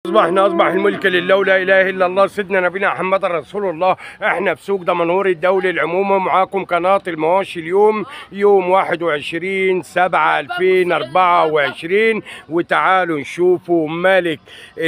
اصبحنا اصبح الملك لله ولا اله الا الله سيدنا نبينا محمد رسول الله احنا في سوق دمنهور الدولي العمومي معاكم قناه المواشي اليوم يوم 21 7 2024 وتعالوا نشوفوا ملك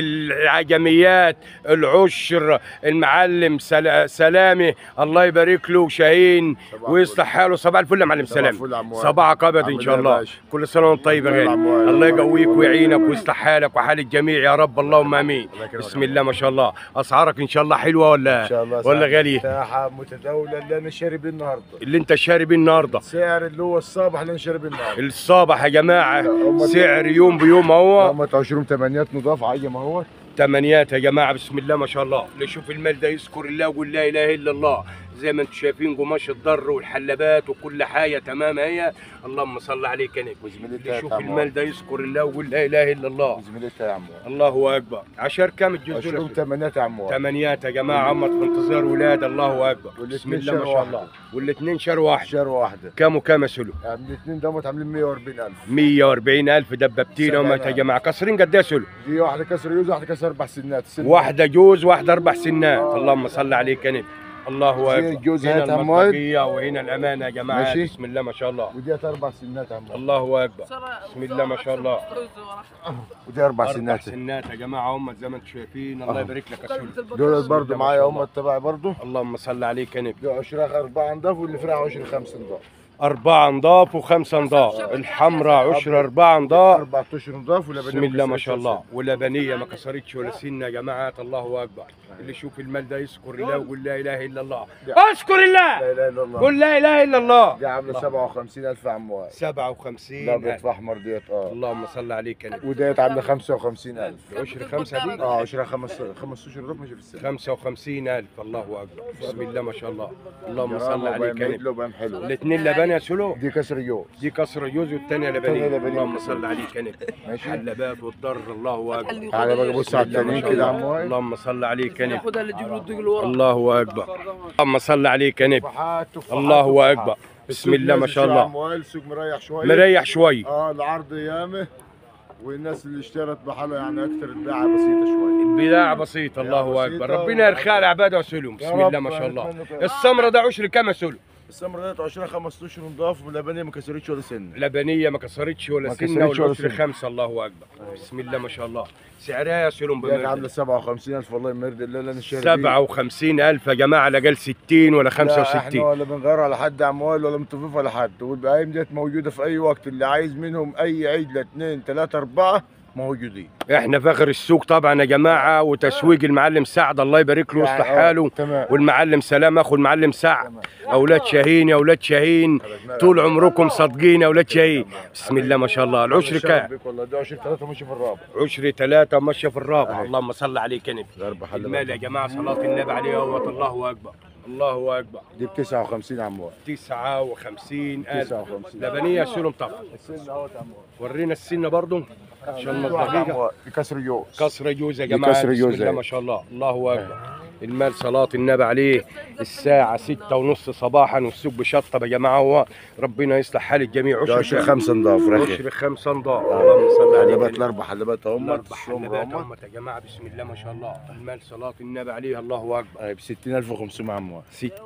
العجميات العشر المعلم سلا- سلامي الله يبارك له شاهين صباح ويصلح حاله صباح الفل يا معلم صباح سلامي الفل يا عم وائل. صباحك ابيض ان عامل شاء إيه يا الله باشا؟ كل سنه وانت طيب يا الله غالي يعم وائل. الله الله يقويك يبارك ويعينك فيك. ويصلح حالك وحال الجميع يا رب اللهم امين الله يكرمك بسم يا الله ما شاء الله اسعارك ان شاء الله حلوه ولا ان شاء الله ولا سعر غاليه متاحه متداوله اللي انا شاري بيه النهارده اللي انت شاري بيه النهارده السعر اللي هو الصباح اللي انا شاري بيه النهارده الصباح يا جماعه هم- سعر يوم بيوم اهو هم عشرين تمانيات نضاف عاية ما هو تمانيات يا جماعه بسم الله ما شاء الله اللي يشوف المال ده يذكر الله ويقول لا اله الا الله زي ما انتم شايفين قماش الضر والحلبات وكل حاجه تمام هي اللهم صل عليك يا نبي بسم الله اللي يشوف تعالى. المال ده يذكر الله ويقول لا اله الا الله زميلتها يا عم الله اكبر عشر كام الجزء عشرين تمانيات يا عم وائل. تمانيات يا جماعه عمت في انتظار ولاد الله اكبر بسم والاتنين الله ما شهر شاء الله واحد. والاثنين شهر واحد شهر واحده كام وكام يا سلو يعني الاثنين دمت عاملين 140000 140 الف دبابتين سلام. وما يا جماعه كسرين قد ايه يا سلو دي واحده كسر يوز واحده كسر اربع سنات السن واحده جوز واحده اربع سنات اللهم صل عليك يا نبي الله زي اكبر الجوز هنا هات عم وائل. المطبقيه وهنا الامانه يا جماعه ماشي. بسم الله ما شاء الله ودي اربع سنات يا عم وائل. الله اكبر بسم الله ما شاء الله ودي اربع اربع سنات سنات يا جماعه هم زي ما انتم شايفين الله آه. يبارك لك يا سلو دول بسم برضه الله ما معايا شاء هم الله. تبعي برضه اللهم صل عليك يا نبي دي عشرة أربعة نضاف واللي فرع عشرة خمسة نضاف أربعة نضاف وخمسة نضاف الحمراء عشر أربعة نضاف أربع أشهر نضاف ولا بسم الله ما شاء الله ولبنيه ما كسرتش ولا سنه يا جماعه الله اكبر اللي يشوف المال ده يذكر الله ويقول لا اله الا الله اذكر الله لا إله إلا الله قل لا اله الا الله دي عاملة 57000 يا عم وائل 57 لا بيت أحمر ديت أه اللهم صل عليك يا نبي وديت عاملة 55000 عشر خمسة دي أه عشرة خمس 15 نضاف ماشي في السنة 55 ألف الله أكبر بسم الله ما شاء الله اللهم جرام صل عليك يا وبيعمل نبي له بيعمل حلو الاثنين لبن يا سلو دي كسر يوز دي كسر جوز والثانية التانية لبنية لبنية. اللهم صل عليك يا نبي ماشي حلبات والضر الله أكبر تعالى بقى بص على بسم الله ما التانيين شاء كده يا الله. عم وائل اللهم صل عليك يا نبي خدها اللي تجيب له الدق اللي ورا الله اكبر اللهم صل عليك يا نبي تفاحات تفاحات الله تفاحات. اكبر بسم السوق الله ما نازل شاء شوية يا عم الله وائل السوق مريح شوية مريح شوي اه العرض يامه والناس اللي اشترت بحالها يعني اكثر البيعه بسيطه شوي البضاعة بسيطة الله بسيطة. اكبر ربنا يرخى العباد وسلم يا بسم رب الله ما شاء الله أتمنى كده. السمرة ده عشر كم يا سلم السمره ديت 20 15 نضاف واللبنيه ما كسرتش ولا سن لبنية ما كسرتش ولا ما سنة كسرتش ولا والعشر سنة. خمسة الله اكبر بسم الله ما شاء الله سعرها يا سلم ديت عامله بمرد 57000 والله مرد اللي انا شاري بيه. 57 ألف يا جماعة لا قال 60 ولا لا احنا 65 ولا بنغير على حد عموال ولا متوفيف على حد والبهايم ديت موجوده في اي وقت اللي عايز منهم اي عجله اثنين ثلاثه اربعه موجودين احنا فخر السوق طبعا يا جماعة وتسويق المعلم سعد الله يبارك له ويصلح يعني آه، حاله تمام والمعلم سلام اخو المعلم سعد تمام. اولاد شاهين يا اولاد شاهين طول عمركم صادقين يا اولاد شاهين بسم الله ما شاء الله العشر كام بك والله ده عشر ثلاثه ماشي في الرابع عشر ثلاثة ماشية في الرابع أهي. اللهم صل عليك يا نبي اربع حلبات المال يا جماعة صلاة النبي عليه أهوت الله أكبر الله أكبر دي ب 59 عموال 59 ألف 59 لبنية سلم طبعا السن اهوت عموال ورينا السن برضه عشان ما دقيقة بكسر يوز كسر جوز يا دي جماعة كسر بسم جوز الله أهي. ما شاء الله الله أكبر المال صلاة النبي عليه الساعة ستة ونص صباحا والسوق بشطب يا جماعة هو ربنا يصلح حال الجميع ده عشر عشر كام؟ خمسة نضاف رخي عشر خمسة نضاف اللهم صل عليك يا حلبات نبي. الاربع حلبات هم الأربع السمر حلبات هم أمة يا جماعة بسم الله ما شاء الله المال صلاة النبي عليه الله أكبر ب 60500 عموال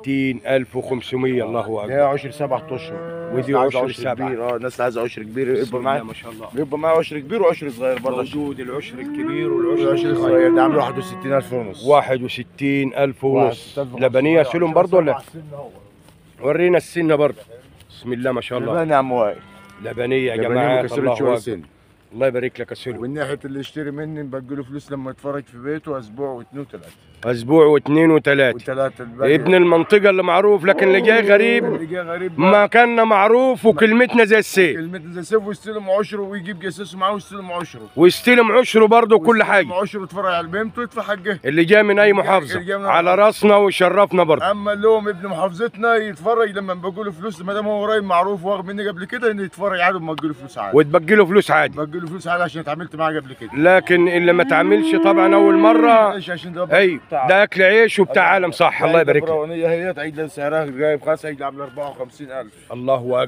60500 الله هي أكبر عشر سبع اشهر ودي الناس عايزة عشر سبعة. كبير اه الناس عايزه عشر كبير بسم يبقى الله معايا ما شاء الله يبقى معايا عشر كبير وعشر صغير برضه موجود العشر الكبير والعشر العشر الصغير الصغير ده عامل 61000 ونص 61000 ونص 61,500. لبنية سلم برضه ولا سبع سن هو. ورينا السنة برضه بسم الله ما شاء الله لبن يا عم وائل لبنية يا لبنية ما جماعة كسرتش الله ولا أكبر سن الله يبارك لك يا سلم ومن ناحيه اللي يشتري مني بقي له فلوس لما يتفرج في بيته اسبوع واثنين وثلاثه أسبوع واثنين وثلاثة وثلاثه الباقي ابن المنطقة اللي معروف لكن اللي جاي غريب اللي جاي غريب بقى مكاننا معروف وكلمتنا زي السيف كلمة زي سيف ويستلم عشره ويجيب جاسوس معاه ويستلم عشره ويستلم عشره برضه كل ويستلم حاجة عشره يتفرج على بهيمته ويدفع حقه اللي جاي من أي اللي محافظة جاي من على محافظة. راسنا ويشرفنا برضه اما اللي هو ابن محافظتنا يتفرج لما بقول له فلوس ما دام هو قريب معروف واخد مني قبل كده انه يتفرج عادي وما له فلوس عادي وتبقي له فلوس عادي بقول له فلوس عادي عشان اتعاملت معاه قبل كده لكن اللي ما تعملش طبعا أول مرة ايش عشان ده اي ده اكل عيش وبتاع عالم صح الله يبارك لك البراونيه هي تعيد لها سعرها جايب خاص هي عامله 54000 الله اكبر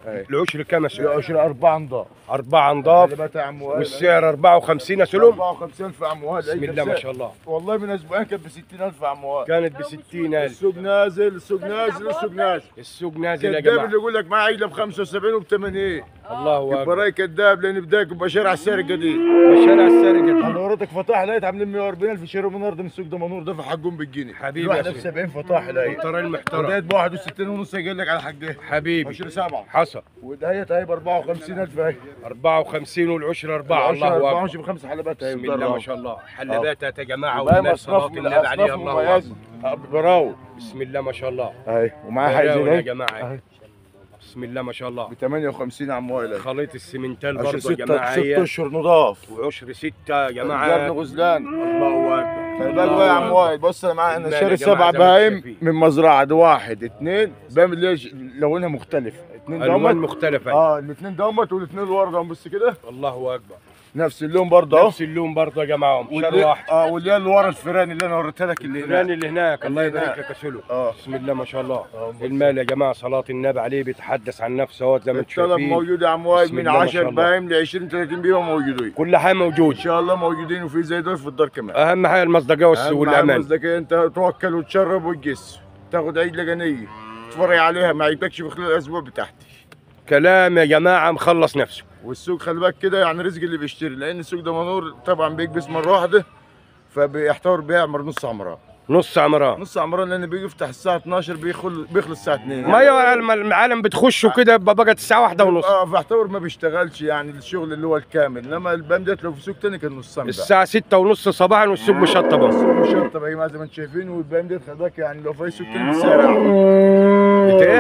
أي. العشر كام يا سلم؟ العشر أربعة نضاف أربعة نضاف حلبات يا عم وائل والسعر 54 يا سلم 54000 يا عم وائل بسم الله ما شاء الله والله من اسبوعين كانت ب 60000 يا عم وائل كانت ب 60000 السوق نازل السوق نازل السوق نازل السوق نازل يا كذاب جماعة اللي يقول لك معاه عيله ب 75 وب 80 الله يبقى أكبر راي كذاب لان بداك يبقى شارع السعر الجديد شارع السرقة انا وريتك فطاح لقيت عاملين 140000 شيروا من ارض من السوق ده منور دفع حقهم بالجنيه حبيبي الواحده يا ب سيدي. 70 فطاح لقيت ترى المحترم وديت ب 61 ونص قال لك على حقها حبيبي 10 7 حصل ودهيت هاي ب 54000 اهي 54 والعشر أربعة الله الله أكبر اكبر بخمس حلبات هاي بسم الله ما شاء الله حلباتها يا جماعة والله والناس صلاة مصنف من النبي عليه الاصناف الله أكبر مميز براو بسم الله ما شاء الله اهي ومعاه حاجه براوي يا زي جماعة أهي. بسم الله ما شاء الله ب 58 يا عم وائل خليط السمنتال عشر برضه يا ستة جماعة ست هي اشهر نضاف وعشر ستة يا ابن جماعة غزلان الله أكبر خلي بالك بقى يا عم وائل بص انا معايا انا لا يا شاري جماعة سبع زي ما بهايم شايفين. من مزرعه ده واحد اثنين بهم ليش لونها مختلف اثنين ألوان دومت مختلفة اه الاثنين دومت والاثنين اللي ورا دوم بص كده الله أكبر نفس اللون برضه اهو نفس اللون برضه يا جماعة شر واللي واحد اه واللي اللي ورا الفيران اللي انا وريتها لك اللي الفلان هناك اللي هناك الله اللي يبارك هناك. لك يا سلو اه بسم الله ما شاء الله آه، المال يا جماعة صلاة النبي عليه بيتحدث عن نفسه اهوت زي ما انتم الطلب شايفين موجود يا عم وائل بسم من الله ما 10 شاء الله. بايم ل 20 30 بيهم موجودين كل حاجة موجود ان شاء الله موجودين وفي زي دول في الدار كمان أهم حاجة المصداقية والس- أهم والأمان قصدك انت توكل وتشرب وتقس تاخد عيد لجنيه تتفرج عليها ما عجبكش في خلال الاسبوع بتاعتي كلام يا جماعة مخلص نفسه والسوق خلي بالك كده يعني رزق اللي بيشتري لان السوق ده منور طبعا بيكبس مره واحده فبيحتوي بيعمر نص عمران نص عمران نص عمران لان بيجي يفتح الساعه 12 بيخل بيخلص الساعه 2 ما هي الم- العالم بتخش وكده بقى بقت الساعة واحدة ونص اه فاعتبر ما بيشتغلش يعني الشغل اللي هو الكامل انما البام ده لو في سوق تاني كان نص الساعة ستة ونص صباحا والسوق مشطب السوق مشطب يا جماعه زي ما انتم شايفين والبام ده خلي بالك يعني لو في سوق تاني بسعر اعلى انت ايه؟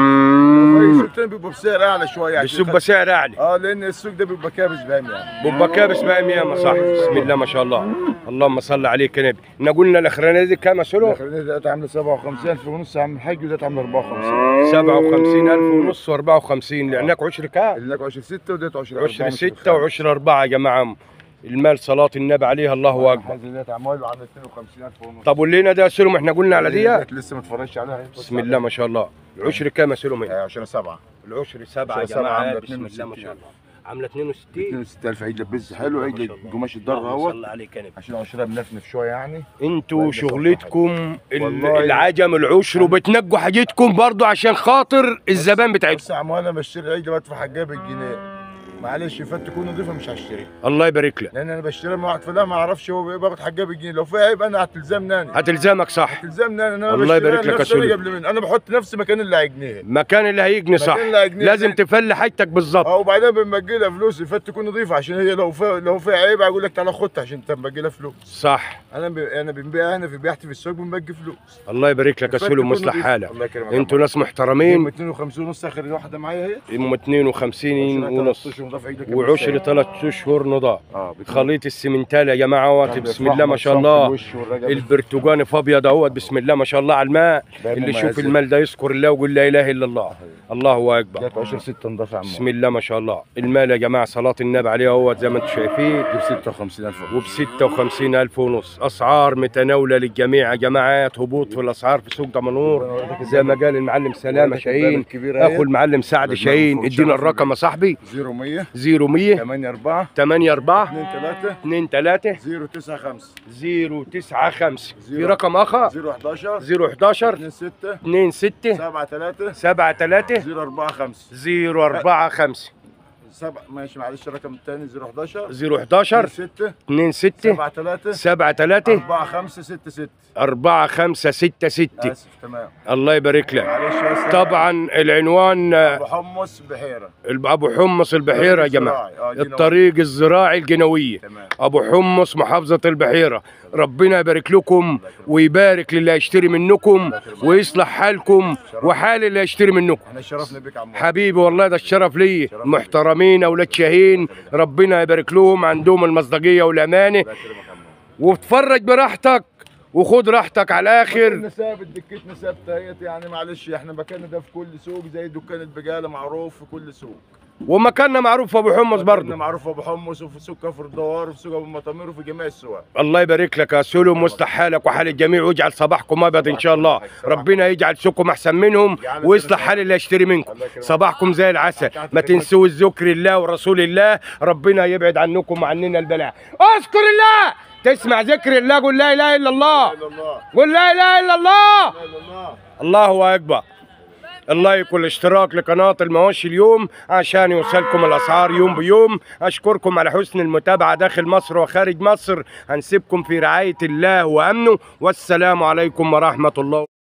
لو في سوق تاني بيبقى بسعر اعلى شويه عشان السوق خ- بسعر أعلى اه لان السوق ده بيبقى كابس بام يعني بوبا كابس بقى ميامة صح بسم الله ما شاء الله اللهم صل عليك يا نبي احنا قلنا الاخرانيه دي كام يا سلو؟ الاخرانيه ديت عامله 57000 ونص يا عم الحاج وديت عامله 54 57000 ونص و54 لانك عشر كام؟ اللي لك 10 6 وديت 10 عشر ستة وعشر أربعة يا جماعة المال صلاة النبي عليها الله أكبر هذه ديت عمال عامله 52000 ونص طب واللينا ده يا سلم احنا قلنا على دي ديت لسه ما اتفرجش عليها بسم الله ما شاء الله العشر كام يا سلم هنا؟ 10 7 العشر سبعة يا عشرة سبعة جماعة عاملة بسم الله 62. ما شاء الله عاملة 62 62000 عيد لبس حلو عيد ما شاء الله. قماش الدر اللهم اهوت صل عليك يا نبي عشان عشرة بنفنف شويه يعني انتوا والله شغلتكم ال- والله. العجم العشر وبتنجوا حاجتكم برضو عشان خاطر الزبائن بتاعتكم بس يا عم انا بشتري العيد بدفع حاجه بالجنيه معلش فات تكون نظيفه مش هشتري الله يبارك لك لان انا بشتري من واحد فلا ما اعرفش هو باخد حاجه بالجنيه لو في عيب انا هتلزمني انا هتلزمك صح هتلزمني انا انا الله بشتريها يبارك لك يا نفس أنا سيدي. قبل منه انا بحط نفسي مكان اللي هيجنيه مكان اللي هيجني صح مكان اللي هيجنيه لازم تفلي حاجتك بالظبط اه وبعدين بنبجي لها فلوس فات تكون نظيفه عشان هي لو في لو في عيب اقول لك تعالى خدها عشان انت مبجي لها فلوس صح انا ب... انا بنبيع هنا في بيعتي في السوق بنبجي فلوس الله يبارك لك يا فات سلم تكون مصلح نظيفة. حالك الله يكرمك انتوا ناس محترمين 52 ونص اخر واحده معايا اهي ام 52 ونص وعشر ثلاث اشهر نضاف اه بتخلي خليط السمنتال يا جماعه اهوت بسم الله ما شاء الله البرتقاني في ابيض اهوت بسم الله ما شاء الله على الماء اللي يشوف المال ده يذكر الله ويقول لا اله الا الله الله اكبر جت 10 6 نضاف يا عم بسم الله ما شاء الله المال يا جماعه صلاه النبي عليه اهوت زي ما انتم شايفين ب 56000 وب 56 ألف ونص أسعار متناولة للجميع يا جماعة هبوط في الأسعار في سوق دمنهور زي ما قال المعلم سلامة شاهين أخو المعلم سعد شاهين ادينا الرقم يا صاحبي 0100 0100 8 4 8 4 2 2 3 3 0 9 5 0 9 5 في زيرو. رقم آخر 0 11 0 11 2 6 2 6 7 3 7 3 0 4 5 0 4 5 7 ماشي معلش الرقم الثاني 0 11 0 11 6 2 6 7 3 7 3 4 5 6 6 4 5 6 6 اسف تمام الله يبارك لك معلش بس طبعا العنوان ابو حمص بحيره ابو حمص البحيره يا جماعه الزراعي. آه، دي نوع. الطريق الزراعي الجنويه تمام ابو حمص محافظه البحيره ربنا يبارك لكم ويبارك للي هيشتري منكم ويصلح حالكم وحال اللي هيشتري منكم احنا شرفنا بك يا عم حبيبي والله ده الشرف لي محترمين اولاد شاهين ربنا يبارك لهم عندهم المصداقيه والامانه الله يكرمك يا عم واتفرج براحتك وخد راحتك على الاخر كنا ثابت دكتنا ثابته هي يعني معلش احنا مكاننا ده في كل سوق زي دكان البقاله معروف في كل سوق ومكاننا معروف في ابو حمص برضه برضه معروف ابو حمص وفي سوق كفر الدوار وفي سوق ابو مطامير وفي جميع السواق الله يبارك لك يا سولو ويصلح حالك وحال الجميع ويجعل صباحكم ابيض ان شاء الله ربنا يجعل سوقكم احسن منهم ويصلح حال اللي يشتري منكم صباحكم زي العسل ما تنسوش ذكر الله ورسول الله ربنا يبعد عنكم وعننا البلاء اذكر الله تسمع ذكر الله قول لا اله الا الله الا الله قول لا اله الا الله لا الا الله الله اكبر الله يكون اشتراك لقناة المواشي اليوم عشان يوصلكم الأسعار يوم بيوم أشكركم على حسن المتابعة داخل مصر وخارج مصر هنسيبكم في رعاية الله وأمنه والسلام عليكم ورحمة الله